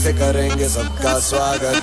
से करेंगे सबका स्वागत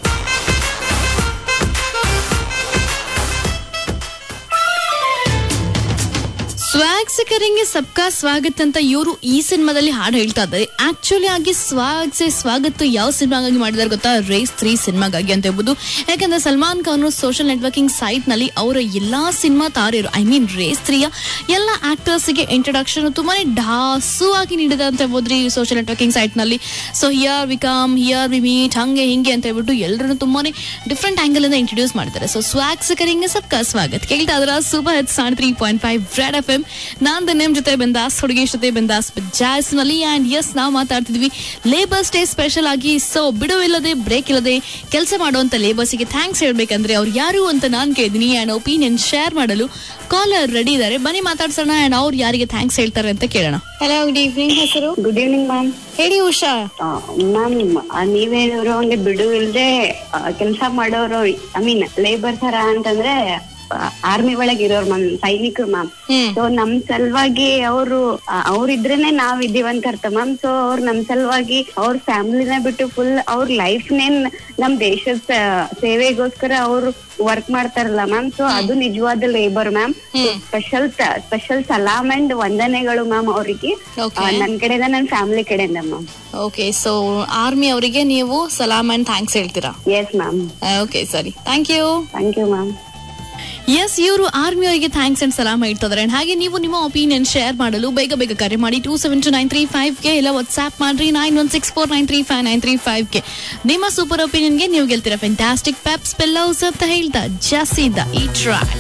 ಸ್ವಾಗ್ ಸೆ ಕರೆಂಗೆ ಸಬ್ಕಾ ಸ್ವಾಗತ್ ಅಂತ ಇವರು ಈ ಸಿನಿಮಾದಲ್ಲಿ ಹಾಡು ಹೇಳ್ತಾ ಇದ್ದಾರೆ ಆಕ್ಚುಲಿ ಆಗಿ ಸ್ವಾಗ್ ಸೆ ಸ್ವಾಗತ್ ಯಾವ ಸಿನಿಮಾಗಾಗಿ ಮಾಡಿದಾರೆ ಗೊತ್ತಾ ರೇಸ್ ತ್ರೀ ಸಿನಿಮಾಗಾಗಿ ಅಂತ ಹೇಳ್ಬೋದು ಯಾಕಂದ್ರೆ Salman Khan social networking site ನಲ್ಲಿ ಅವರ ಎಲ್ಲಾ ಸಿನಿಮಾ ತಾರೆಯರು ಐ ಮೀನ್ ರೇಸ್ ತ್ರೀಯ ಎಲ್ಲ ಆಕ್ಟರ್ಸ್ ಗೆ ಇಂಟ್ರೊಡಕ್ಷನ್ ತುಂಬಾನೇ ಢಾಸು ಆಗಿ ನೀಡಿದೆ ಅಂತ ಹೇಳ್ಬೋದ್ರಿ ಸೋಷಿಯಲ್ ನೆಟ್ವರ್ಕಿಂಗ್ ಸೈಟ್ ನಲ್ಲಿ so here we come here we meet ಹಂಗೆ ಹಿಂಗೆ ಅಂತ ಹೇಳ್ಬಿಟ್ಟು ಎಲ್ಲರನ್ನು ತುಂಬಾನೇ ಡಿಫ್ರೆಂಟ್ ಆಂಗಲ್ ಇಂದ ಇಂಟ್ರೊಡ್ಯೂಸ್ ಮಾಡ್ತಾರೆ ಸೊ ಸ್ವಾಗ್ ಸೆ ಕರೆಂಗೆ ಸಬ್ಕಾ ಸ್ವಾಗತ್ ಕೇಳ್ತಾ ಇದ್ರ ಸೂಪರ್ ಹಿಟ್ ಸಾಣ್ three point five Red F M ನಾನ್ ನಿಮ್ ಜೊತೆ ಬಂದಾಸ್ ಹುಡುಗಿ ಜೊತೆ ಬಂದಾಸ್ ಜಾಸ್ ನಲ್ಲಿ ಅಂಡ್ ಎಸ್ ನಾವು ಮಾತಾಡ್ತಿದ್ವಿ ಲೇಬರ್ಸ್ ಡೇ ಸ್ಪೆಷಲ್ ಆಗಿ ಸೊ ಬಿಡುವಿಲ್ಲದೆ ಬ್ರೇಕ್ ಇಲ್ಲದೆ ಕೆಲಸ ಮಾಡುವಂತ ಲೇಬರ್ಸ್ ಗೆ ಥ್ಯಾಂಕ್ಸ್ ಹೇಳ್ಬೇಕಂದ್ರೆ ಅವ್ರು ಯಾರು ಅಂತ ನಾನ್ ಕೇಳಿದೀನಿ ಅಂಡ್ ಒಪಿನಿಯನ್ ಶೇರ್ ಮಾಡಲು ಕಾಲರ್ ರೆಡಿ ಇದಾರೆ ಬನ್ನಿ ಮಾತಾಡ್ಸೋಣ ಅಂಡ್ ಅವ್ರು ಯಾರಿಗೆ ಥ್ಯಾಂಕ್ಸ್ ಹೇಳ್ತಾರೆ ಅಂತ ಕೇಳೋಣ ಹಲೋ ಗುಡ್ ಈವ್ನಿಂಗ್ ಹೆಸರು ಗುಡ್ ಈವ್ನಿಂಗ್ ಮ್ಯಾಮ್ ಹೇಳಿ ಉಷಾ ಮ್ಯಾಮ್ ನೀವ್ ಹೇಳಿದ್ರು ಹಂಗೆ ಬಿಡು ಇಲ್ದೆ ಕೆಲಸ ಮಾಡೋರು ಐ ಮೀನ್ ಲೇಬರ್ ತರ ಅಂತಂದ್ರೆ ಆರ್ಮಿ ಒಳಗೆ ಇರೋರು ಮ್ಯಾಮ್ ಸೈನಿಕರು ಮ್ಯಾಮ್ ಹ್ಮ್ ಸೊ ನಮ್ ಸಲುವಾಗಿ ಅವರು ಅವ್ರಿದ್ರೇನೆ ನಾವ್ ಇದೀವಿ ಅಂತ ಅರ್ಥ ಮ್ಯಾಮ್ ಸೊ ಅವ್ರು ನಮ್ ಸಲುವಾಗಿ ಅವ್ರ ಫ್ಯಾಮಿಲಿನ ಬಿಟ್ಟು ಫುಲ್ ಅವ್ರ ಲೈಫ್ನೇ ನಮ್ ದೇಶದ ಸ- ಸೇವೆಗೋಸ್ಕರ ಅವ್ರು ವರ್ಕ್ ಮಾಡ್ತಾರಲ್ಲ ಮ್ಯಾಮ್ ಸೊ ಅದು ನಿಜವಾದ labour ma'am hmm. Special special ಸಲಾಮ್ ಅಂಡ್ ವಂದನೆಗಳು ಮ್ಯಾಮ್ ಅವರಿಗೆ Okay. ನನ್ ಕಡೆಯಿಂದ ನನ್ ಫ್ಯಾಮಿಲಿ ಕಡೆಯಿಂದ ಮ್ಯಾಮ್ ಓಕೆ ಸೊ ಆರ್ಮಿ ಅವರಿಗೆ ನೀವು ಸಲಾಮ್ ಅಂಡ್ ಥ್ಯಾಂಕ್ಸ್ ಹೇಳ್ತೀರಾ ಎಸ್ ಮ್ಯಾಮ್ ಓಕೆ ಸರಿ thank you thank you ma'am yes ಇವರು ಆರ್ಮಿ ಅವರಿಗೆ ಥ್ಯಾಂಕ್ಸ್ ಅಂಡ್ ಸಲಾಮ್ ಹೇಳ್ತಿದ್ದಾರೆ And ಹಾಗೆ ನೀವು ನಿಮ್ಮ ಒಪಿನಿಯನ್ ಶೇರ್ ಮಾಡಲು ಬೇಗ ಬೇಗ ಕರೆ ಮಾಡಿ two seven two nine three five ಗೆ ಇಲ್ಲ ವಾಟ್ಸ್ಆಪ್ ಮಾಡ್ರಿ nine one six four nine three five nine three five ಗೆ ನಿಮ್ಮ ಸೂಪರ್ ಒಪಿನಿಯನ್ ಗೆ ನೀವು ಗೆಲ್ತೀರಾ ಫ್ಯಾಂಟಾಸ್ಟಿಕ್ ಪೆಪ್ಸ್ ಪೆಲ್ಲೌಸ್ ಅಂತ ಹೇಳ್ತಾ ಜಾಸ್ತಿದ ಈ ಟ್ರ್ಯಾಕ್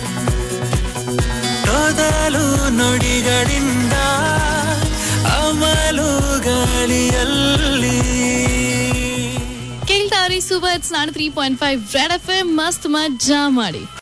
ತೊದಲು ನುಡಿಗಳಿಂದ ಅಮಲು ಗಾಳಿಯಲ್ಲಿ ಕೇಳ್ತಾವ್ರಿ ಸೂಪರ್ ಇಟ್ಸ್ ನಾನ್ three point five Red F M ಮಸ್ತ್ ಮಜ್ಜಾ ಮಾಡಿ